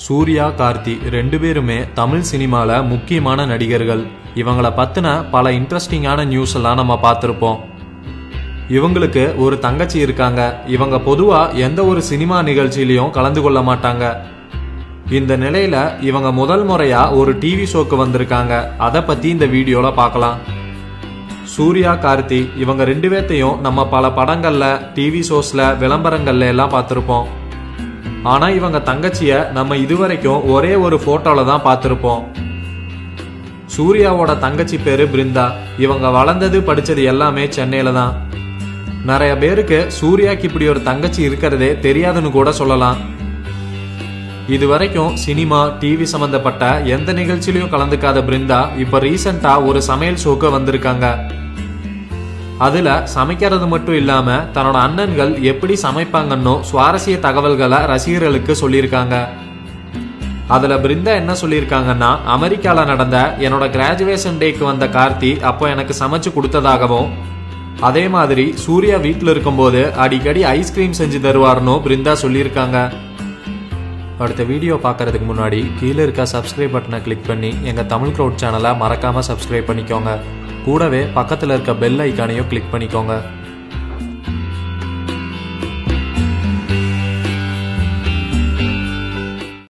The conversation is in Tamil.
சூர்யா கார்த்தி ரெண்டு பேருமே தமிழ் சினிமால முக்கியமான நடிகர்கள் இவங்கள பத்தின பல இன்ட்ரெஸ்டிங்கான நியூஸ் எல்லாம் நம்ம பார்த்துருப்போம் இவங்களுக்கு ஒரு தங்கச்சி இருக்காங்க இவங்க பொதுவா எந்த ஒரு சினிமா நிகழ்ச்சியிலையும் கலந்து கொள்ள மாட்டாங்க இந்த நிலையில இவங்க முதல் முறையா ஒரு டிவி ஷோக்கு வந்திருக்காங்க அதை பத்தி இந்த வீடியோல பார்க்கலாம் சூர்யா கார்த்தி இவங்க ரெண்டு பேர்த்தையும் நம்ம பல படங்கள்ல டிவி ஷோஸ்ல விளம்பரங்கள்ல எல்லாம் பார்த்துருப்போம் ஆனா இவங்க தங்கச்சிய நம்ம இதுவரைக்கும் ஒரே ஒரு போட்டோல தான் பார்த்துருப்போம் சூர்யாவோட தங்கச்சி பேரு பிருந்தா இவங்க வளர்ந்தது படிச்சது எல்லாமே சென்னையில தான் நிறைய பேருக்கு சூர்யாக்கு இப்படி ஒரு தங்கச்சி இருக்கிறதே தெரியாதுன்னு கூட சொல்லலாம் இது வரைக்கும் சினிமா டிவி சம்பந்தப்பட்ட எந்த நிகழ்ச்சியிலையும் கலந்துக்காத பிருந்தா இப்ப ரீசெண்டா ஒரு சமையல் ஷோக்கு வந்திருக்காங்க அதுல சமைக்கிறது மட்டும் இல்லாம தன்னோட அண்ணன்கள் எப்படி சமைப்பாங்கன்னு சுவாரஸ்ய தகவல்களை ரசிகர்களுக்கு சொல்லியிருக்காங்க அதுல பிருந்தா என்ன சொல்லியிருக்காங்கன்னா அமெரிக்கால நடந்த என்னோட கிராஜுவேஷன் டேக்கு வந்த கார்த்தி அப்போ எனக்கு சமைச்சு கொடுத்ததாகவும் அதே மாதிரி சூர்யா வீட்டில் இருக்கும்போது அடிக்கடி ஐஸ்கிரீம் செஞ்சு தருவார்னு பிருந்தா சொல்லியிருக்காங்க அடுத்த வீடியோ பார்க்கறதுக்கு முன்னாடி கீழே இருக்க சப்ஸ்கிரைப் பட்டனை கிளிக் பண்ணி எங்கள் தமிழ் க்ரௌட் சேனலை மறக்காமல் சப்ஸ்கிரைப் பண்ணிக்கோங்க கூடவே பக்கத்தில் இருக்க பெல் ஐக்கானையும் கிளிக் பண்ணிக்கோங்க